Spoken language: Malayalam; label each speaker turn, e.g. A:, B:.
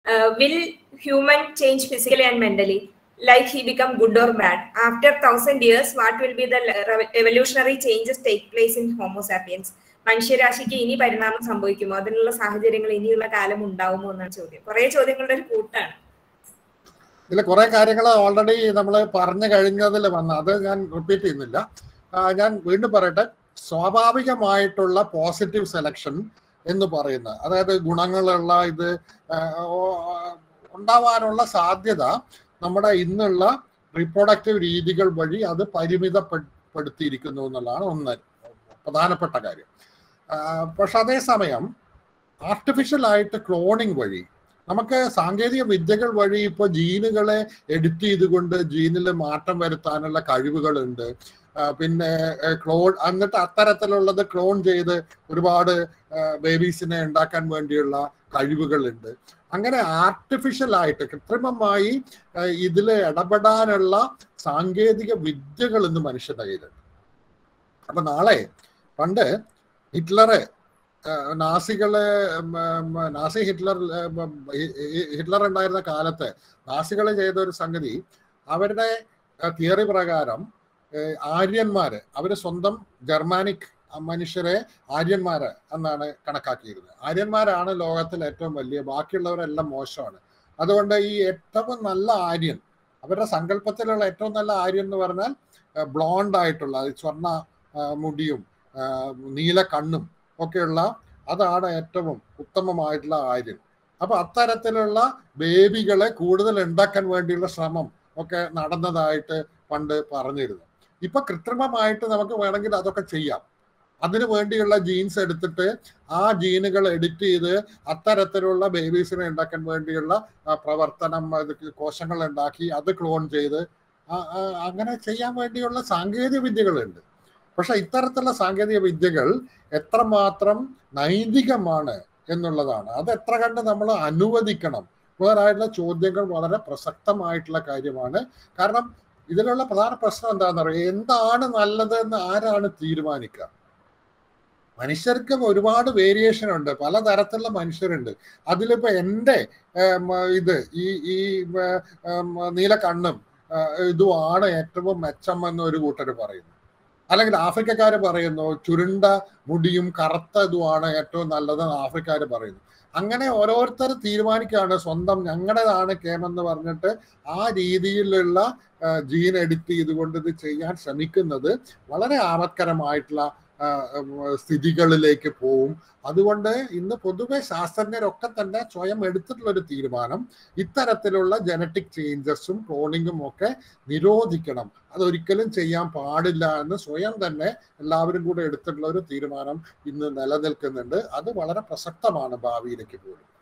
A: Will human change physically and mentally like he become good or bad. After thousand years, what will be the evolutionary changes take place in Homo sapiens? മനുഷ്യരാശിക്ക് ഇനി പരിണാമം സംഭവിക്കുമോ അതിനുള്ള സാഹചര്യങ്ങൾ ഇനിയുള്ള കാലം ഉണ്ടാവുമോ എന്നാണ് ചോദ്യം കുറെ ചോദ്യങ്ങളുടെ ഒരു കൂട്ടാണ്
B: ഇതിൽ കുറെ കാര്യങ്ങൾ ഓൾറെഡി നമ്മൾ പറഞ്ഞു കഴിഞ്ഞതിൽ വന്ന അത് ഞാൻ റിപ്പീറ്റ് ചെയ്യുന്നില്ല ഞാൻ വീണ്ടും പറയട്ടെ സ്വാഭാവികമായിട്ടുള്ള പോസിറ്റീവ് സെലക്ഷൻ എന്ന് പറയുന്ന അതായത് ഗുണങ്ങളുള്ള ഇത് ഉണ്ടാവാനുള്ള സാധ്യത നമ്മുടെ ഇന്നുള്ള റീപ്രൊഡക്റ്റീവ് രീതികൾ വഴി അത് പരിമിതപ്പെടുത്തിയിരിക്കുന്നു എന്നുള്ളതാണ് ഒന്ന് പ്രധാനപ്പെട്ട കാര്യം പക്ഷെ അതേസമയം ആർട്ടിഫിഷ്യൽ ആയിട്ട് ക്ലോണിംഗ് വഴി നമുക്ക് സാങ്കേതിക വിദ്യകൾ വഴി ഇപ്പോൾ ജീനുകളെ എഡിറ്റ് ചെയ്തുകൊണ്ട് ജീനിൽ മാറ്റം വരുത്താനുള്ള കഴിവുകളുണ്ട് പിന്നെ ക്ലോൺ എന്നിട്ട് അത്തരത്തിലുള്ളത് ക്ലോൺ ചെയ്ത് ഒരുപാട് ബേബീസിനെ ഉണ്ടാക്കാൻ വേണ്ടിയുള്ള കഴിവുകളുണ്ട് അങ്ങനെ ആർട്ടിഫിഷ്യൽ ആയിട്ട് കൃത്രിമമായി ഇതിൽ ഇടപെടാനുള്ള സാങ്കേതിക വിദ്യകൾ ഇന്ന് മനുഷ്യന്റെ കയ്യിലുണ്ട് അപ്പൊ നാളെ പണ്ട് ഹിറ്റ്ലറെ നാസികളെ നാസി ഹിറ്റ്ലർ ഹിറ്റ്ലർ ഉണ്ടായിരുന്ന കാലത്ത് നാസികൾ ചെയ്ത ഒരു സംഗതി അവരുടെ തിയറി പ്രകാരം ആര്യന്മാര് അവര് സ്വന്തം ജർമാനിക് മനുഷ്യരെ ആര്യന്മാര് എന്നാണ് കണക്കാക്കിയിരുന്നത് ആര്യന്മാരാണ് ലോകത്തിൽ ഏറ്റവും വലിയ ബാക്കിയുള്ളവരെല്ലാം മോശമാണ് അതുകൊണ്ട് ഈ ഏറ്റവും നല്ല ആര്യൻ അവരുടെ സങ്കല്പത്തിലുള്ള ഏറ്റവും നല്ല ആര്യൻ എന്ന് പറഞ്ഞാൽ ബ്ലോണ്ട് ആയിട്ടുള്ള സ്വർണ്ണ മുടിയും നീല കണ്ണും ഒക്കെയുള്ള അതാണ് ഏറ്റവും ഉത്തമമായിട്ടുള്ള ആര്യൻ അപ്പൊ അത്തരത്തിലുള്ള ബേബികളെ കൂടുതൽ ഉണ്ടാക്കാൻ വേണ്ടിയുള്ള ശ്രമം ഒക്കെ നടന്നതായിട്ട് പണ്ട് പറഞ്ഞിരുന്നു ഇപ്പൊ കൃത്രിമമായിട്ട് നമുക്ക് വേണമെങ്കിൽ അതൊക്കെ ചെയ്യാം അതിനു വേണ്ടിയുള്ള ജീൻസ് എടുത്തിട്ട് ആ ജീനുകൾ എഡിറ്റ് ചെയ്ത് അത്തരത്തിലുള്ള ബേബീസിനെ ഉണ്ടാക്കാൻ വേണ്ടിയുള്ള പ്രവർത്തനം കോശങ്ങൾ ഉണ്ടാക്കി അത് ക്ലോൺ ചെയ്ത് അങ്ങനെ ചെയ്യാൻ വേണ്ടിയുള്ള സാങ്കേതിക വിദ്യകളുണ്ട് പക്ഷെ ഇത്തരത്തിലുള്ള സാങ്കേതിക വിദ്യകൾ എത്രമാത്രം നൈതികമാണ് എന്നുള്ളതാണ് അത് എത്ര കണ്ട് നമ്മൾ അനുവദിക്കണം വേറായിട്ടുള്ള ചോദ്യങ്ങൾ വളരെ പ്രസക്തമായിട്ടുള്ള കാര്യമാണ് കാരണം ഇതിലുള്ള പ്രധാന പ്രശ്നം എന്താണെന്ന് പറയുക എന്താണ് നല്ലത് എന്ന് ആരാണ് തീരുമാനിക്കുക മനുഷ്യർക്ക് ഒരുപാട് വേരിയേഷൻ ഉണ്ട് പലതരത്തിലുള്ള മനുഷ്യരുണ്ട് അതിലിപ്പോ എൻ്റെ ഇത് ഈ ഈ നീല കണ്ണും ഇതുമാണ് ഏറ്റവും മെച്ചം എന്ന് ഒരു കൂട്ടർ പറയുന്നു അല്ലെങ്കിൽ ആഫ്രിക്കക്കാർ പറയുന്നു ചുരുണ്ട മുടിയും കറുത്ത ഇതുമാണ് ഏറ്റവും നല്ലതെന്ന് ആഫ്രിക്കാർ പറയുന്നു അങ്ങനെ ഓരോരുത്തർ തീരുമാനിക്കുകയാണ് സ്വന്തം ഞങ്ങളുടേതാണ് കേമെന്ന് പറഞ്ഞിട്ട് ആ രീതിയിലുള്ള ജീൻ എഡിറ്റ് ചെയ്തുകൊണ്ട് ഇത് ചെയ്യാൻ ശ്രമിക്കുന്നത് വളരെ ആപത്കരമായിട്ടുള്ള സ്ഥിതികളിലേക്ക് പോവും അതുകൊണ്ട് ഇന്ന് പൊതുവെ ശാസ്ത്രജ്ഞരൊക്കെ തന്നെ സ്വയം എടുത്തിട്ടുള്ള ഒരു തീരുമാനം ഇത്തരത്തിലുള്ള ജനറ്റിക് ചേഞ്ചസും ക്ലോണിങ്ങും ഒക്കെ നിരോധിക്കണം അതൊരിക്കലും ചെയ്യാൻ പാടില്ല എന്ന് സ്വയം തന്നെ എല്ലാവരും കൂടെ എടുത്തിട്ടുള്ള ഒരു തീരുമാനം ഇന്ന് നിലനിൽക്കുന്നുണ്ട് അത് വളരെ പ്രസക്തമാണ് ഭാവിയിലേക്ക് പോലും